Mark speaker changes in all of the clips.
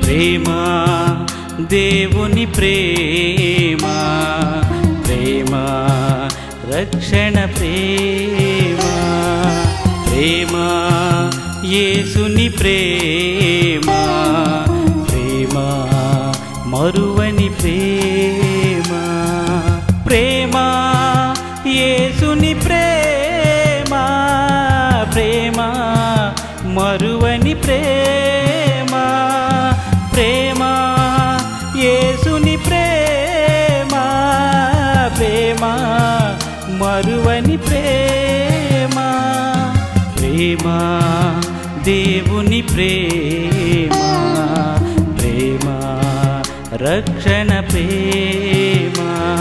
Speaker 1: ప్రేమ దేవుని ప్రేమ ప్రేమ రక్షణ ప్రేమ ప్రేమ యేసుని ప్రేమ ప్రేమ మరువని ప్రేమ ప్రేమ యేసుని ప్రేమ ప్రేమ మరువని ప్రేమ ప్రేమ యేసుని ప్రేమ ప్రేమ మరువని ప్రేమ ప్రేమ దేవుని ప్రేమ ప్రేమ రక్షణ ప్రేమ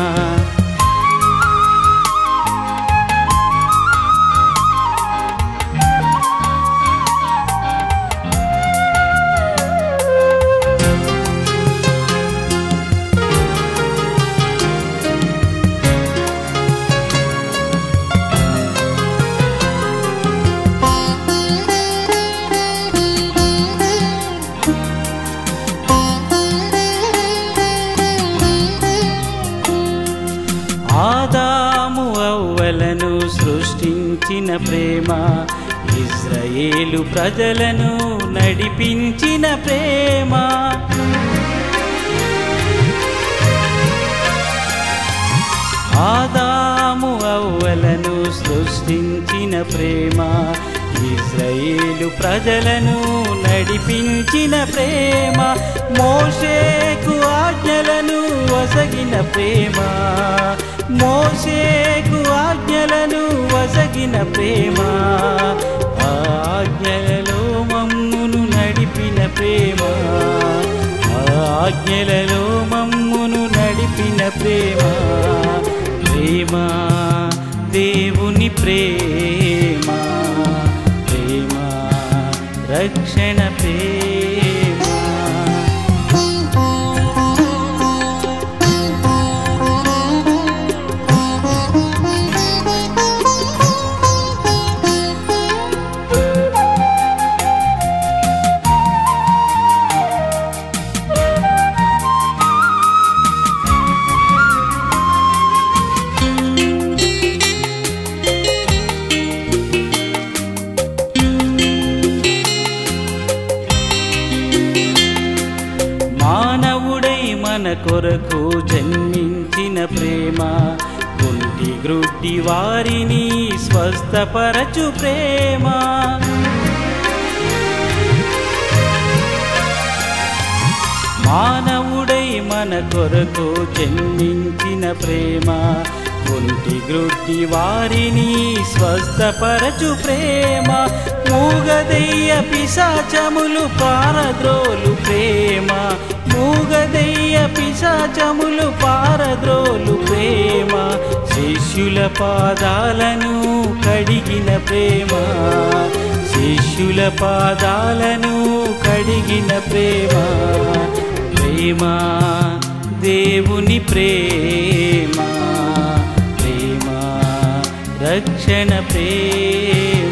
Speaker 1: ఆదాము అవ్వలను సృష్టించిన ప్రేమ ఇజ్రాయేలు ప్రజలను నడిపించిన ప్రేమ ఆదాము అవ్వలను సృష్టించిన ప్రేమ ఇజ్రాయేలు ప్రజలను నడిపించిన ప్రేమ మోషేకు ఆజ్ఞలను వసగిన ప్రేమ మోషేకు ఆజ్ఞలను వసగిన ప్రేమ ఆ ఆజ్ఞలలో మమ్మును నడిపిన ప్రేమ ఆ ఆజ్ఞలలో మమ్మును నడిపిన ప్రేమ ప్రేమ దేవుని ప్రేమ ప్రేమ రక్షణ ప్రేమ మానవుడై మన కొరకు జన్మించిన ప్రేమ గుంటి గ్రుడ్డి వారిని స్వస్థపరచు ప్రేమ మానవుడై మన కొరకు జన్మించిన ప్రేమ గుంటి గ్రుడ్డి వారిని స్వస్థపరచు ప్రేమ మూగదయ్య పిశాచములు పారద్రోలు ప్రేమ మూగదయ్య పిశాచములు పారద్రోలు ప్రేమ శిష్యుల పాదాలను కడిగిన ప్రేమ శిష్యుల పాదాలను కడిగిన ప్రేమ ప్రేమ దేవుని ప్రేమ ప్రేమ రక్షణ ప్రేమ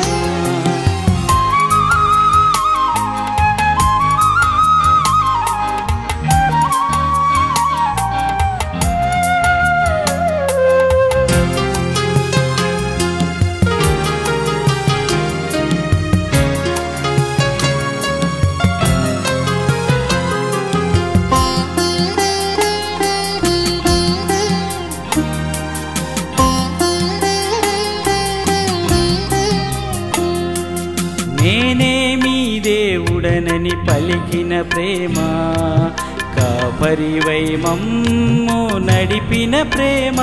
Speaker 1: నేనే మీ దేవుడనని పలికిన ప్రేమ కాపరివై మమ్ము నడిపిన ప్రేమ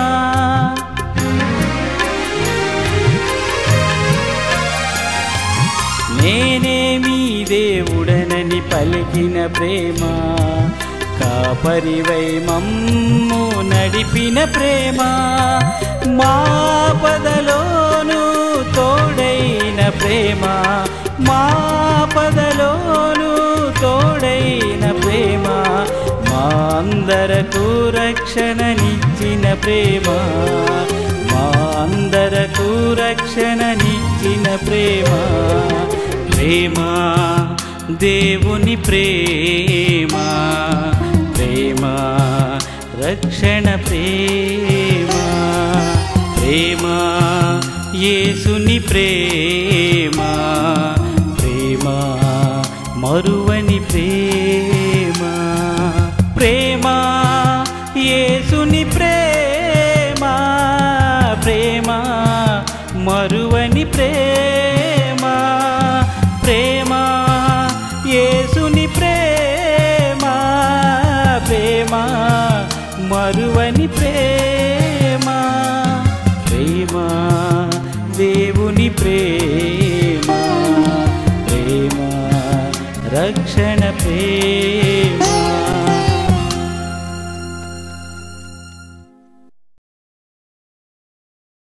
Speaker 1: నేనే మీ దేవుడనని పలికిన ప్రేమ కాపరివై మమ్ము నడిపిన ప్రేమ మా పదలోను తోడైన ప్రేమ మా పదలోను తోడైన ప్రేమ మా అందరకు రక్షణనిచ్చిన ప్రేమ మా అందరకు రక్షణనిచ్చిన ప్రేమ ప్రేమ దేవుని ప్రేమ ప్రేమ రక్షణ ప్రేమ ప్రేమ యేసుని ప్రేమ ప్రేమ మరువని ప్రేమ ప్రేమ యేసుని ప్రేమ ప్రేమ మరువని ప్రేమ ప్రేమ యేసుని ప్రేమ ప్రేమ మరువని ప్రేమ ప్రేమ దేవుని ప్రేమ ప్రేమ రక్షణ